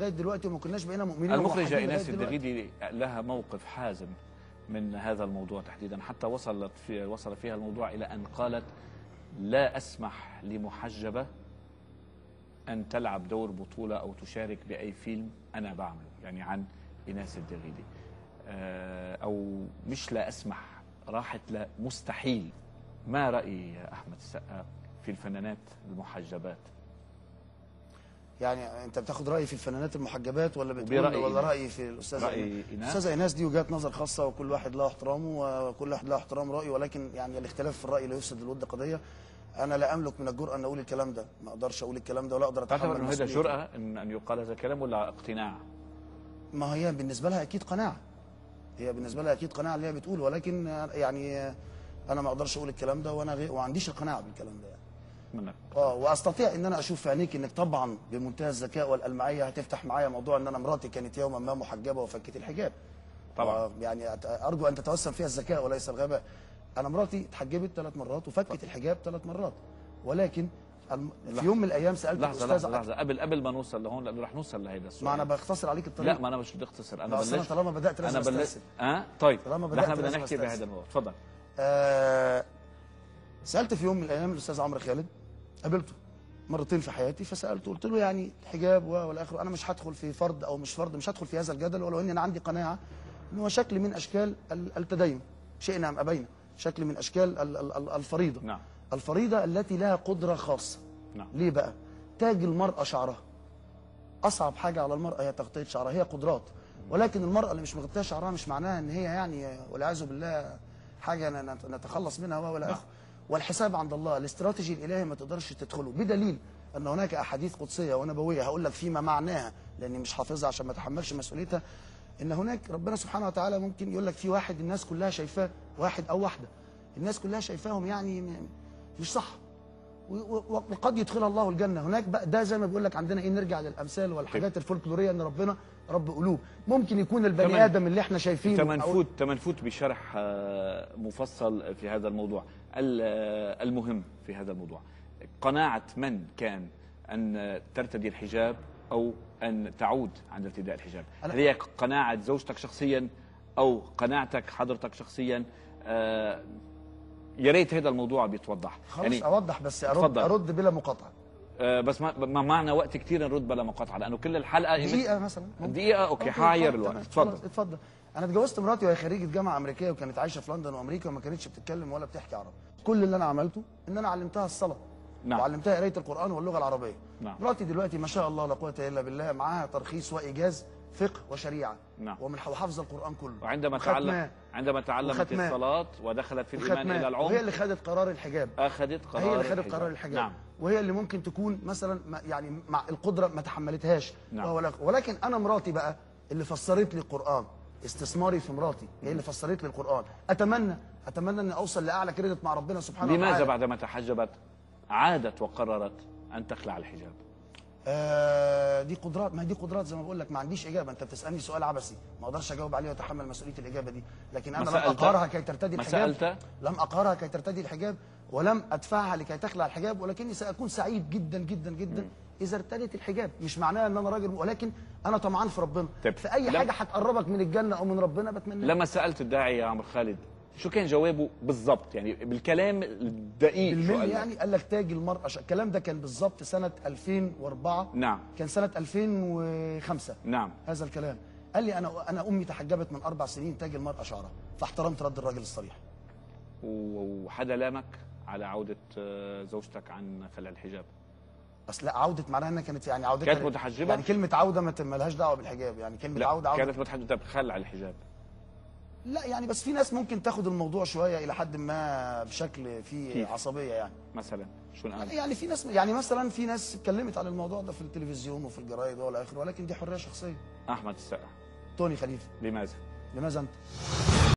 لغايه دلوقتي وما كناش بقينا مؤمنين المخرجة وموحدين إيناس لغاية دلوقتي. الدغيدي لها موقف حازم من هذا الموضوع تحديدا حتى وصلت في وصل فيها الموضوع إلى أن قالت لا أسمح لمحجبة أن تلعب دور بطولة أو تشارك بأي فيلم أنا بعمله يعني عن إيناس الدغيدي آه، أو مش لا أسمح راحت لا مستحيل ما رأي يا أحمد السقا في الفنانات المحجبات يعني انت بتاخد رايي في الفنانات المحجبات ولا بتقول وبرأي ولا إيناس. رايي في الاستاذه رأي إيناس؟ إيناس. الاستاذه ايناس دي وجهات نظر خاصه وكل واحد له احترامه وكل واحد له احترام رايه ولكن يعني الاختلاف في الراي لا يفسد الود قضيه انا لا املك من الجرأه ان اقول الكلام ده ما اقدرش اقول الكلام ده ولا اقدر اتحمل تعتبر أنه هذا مسؤوليته. جرأة أن أن يقال هذا الكلام ولا اقتناع؟ ما هي بالنسبه لها اكيد قناعه هي بالنسبه لها اكيد قناعه اللي هي بتقول ولكن يعني انا ما اقدرش اقول الكلام ده وانا غير وما عنديش القناعه بالكلام ده يعني. منك اه واستطيع ان انا اشوف في عينيك انك طبعا بمنتهى الذكاء والالمعيه هتفتح معايا موضوع ان انا مراتي كانت يوما ما محجبه وفكت الحجاب طبعا. آه، يعني أت- ارجو ان تتوسم فيها الذكاء وليس الغباء انا مراتي اتحجبت ثلاث مرات وفكت الحجاب ثلاث مرات ولكن الم- في يوم من الايام سالت لحظة الاستاذ لحظة لحظة قبل قبل ما نوصل لهون لأنه رح نوصل لهيدا السؤال ما انا بختصر عليك الطريق لا ما أنا مش بدي أختصر أنا لا، أصل أنا بلشت طالما بدات لازم أنا بلشت استرسل أه طيب طالما بدأت نحن بدنا لازم نحكي أسترسل. بهذا الموضوع تفضل آه سالت في يوم من الايام الاستاذ عمرو خالد قابلته مرتين في حياتي فسالته قلت له يعني الحجاب و- والى اخره انا مش هدخل في فرض او مش فرض مش هدخل في هذا الجدل ولو اني انا عندي قناعه ان هو شكل من اشكال ال- التدين شئنا ام ابينا شكل من اشكال ال- ال- ال- الفريضه نعم الفريضه التي لها قدره خاصه نعم ليه بقى تاج المراه شعرها اصعب حاجه على المراه هي تغطيه شعرها هي قدرات ولكن المراه اللي مش مغطيه شعرها مش معناها ان هي يعني والعياذ بالله حاجه ن- نت- نتخلص منها ولا نعم. اخره والحساب عند الله الاستراتيجي الالهي ما تقدرش تدخله بدليل ان هناك احاديث قدسيه ونبويه هقول لك فيما معناها لاني مش حافظها عشان ما اتحملش مسؤوليتها ان هناك ربنا سبحانه وتعالى ممكن يقول لك في واحد الناس كلها شايفاه واحد او واحده الناس كلها شايفاهم يعني م- مش صح و- و- وقد يدخلها الله الجنه هناك بقى ده زي ما بيقول لك عندنا ايه نرجع للامثال والحاجات الفولكلوريه ان ربنا رب قلوب ممكن يكون البني تمن- ادم اللي احنا شايفينه تمن أو- فوت تمن فوت بشرح آه، مفصل في هذا الموضوع ال- آه، المهم في هذا الموضوع قناعة من كان أن ترتدي الحجاب أو أن تعود عن ارتداء الحجاب أنا- هل هي قناعة زوجتك شخصيا أو قناعتك حضرتك شخصيا آه، يا ريت هذا الموضوع بيتوضح خلاص يعني اوضح بس ارد اتفضل. ارد بلا مقاطعه آه، بس ما, ما معنا وقت كتير نرد بلا مقاطعة لأنه كل الحلقة دقيقه مثلا ممكن. دقيقة أوكي أوكي، حاعير اتفضل، الوقت تمام، اتفضل خلاص، اتفضل انا اتجوزت مراتي وهي خريجه جامعه امريكيه وكانت عايشه في لندن وامريكا وما كانتش بتتكلم ولا بتحكي عربي كل اللي انا عملته ان انا علمتها الصلاه نعم. وعلمتها قرايه القران واللغه العربيه نعم. مراتي دلوقتي ما شاء الله لا قوه الا بالله معاها ترخيص وايجاز فقه وشريعه نعم. ومن وحافظ القران كله وعندما وختماه. تعلم عندما تعلمت وختماه. الصلاة ودخلت في الإيمان وختماه. إلى العمر وهي اللي خدت قرار الحجاب اخذت قرار هي اللي خدت الحجاب. قرار الحجاب نعم وهي اللي ممكن تكون مثلا ما- يعني مع القدره ما تحملتهاش نعم. ولا- ولكن انا مراتي بقى اللي فسرت لي القران استثماري في مراتي هي اللي فسرت لي القران اتمنى اتمنى اني اوصل لاعلى كريدت مع ربنا سبحانه لماذا وتعالى بعدما تحجبت عادت وقررت ان تخلع الحجاب آه دي قدرات ما هي دي قدرات زي ما بقول لك ما عنديش اجابه انت بتسالني سؤال عبثي ما اقدرش اجاوب عليه واتحمل مسؤوليه الاجابه دي لكن انا ما لم سألت؟ اقهرها كي ترتدي ما الحجاب سألت؟ لم اقهرها كي ترتدي الحجاب ولم ادفعها لكي تخلع الحجاب ولكني ساكون سعيد جدا جدا جدا اذا ارتدت الحجاب مش معناها ان انا راجل ولكن انا طمعان في ربنا طيب، في اي لم- حاجه هتقربك من الجنه او من ربنا بتمنى لما سالت الداعي يا عمرو خالد شو كان جوابه بالضبط يعني بالكلام الدقيق شو بالملي قال لك؟ يعني قال لك تاج المرأة ش- الكلام ده كان بالظبط سنة 2004 نعم كان سنة 2005 نعم هذا الكلام قال لي انا انا امي تحجبت من اربع سنين تاج المراه شعرها فاحترمت رد الراجل الصريح و- وحدا لامك على عوده آه، زوجتك عن خلع الحجاب بس لا عوده معناها انها كانت يعني عودتها كانت متحجبة؟ يعني كلمه عوده ما ت- ما لهاش دعوه بالحجاب يعني كلمه عوده عوده كانت متحجبه بخلع الحجاب لا يعني بس في ناس ممكن تاخد الموضوع شويه الى حد ما بشكل فيه كيف؟ عصبيه يعني مثلا شو نقال يعني في ناس يعني مثلا في ناس اتكلمت عن الموضوع ده في التلفزيون وفي الجرايد والى اخره ولكن دي حريه شخصيه احمد السقا توني خليفه لماذا لماذا انت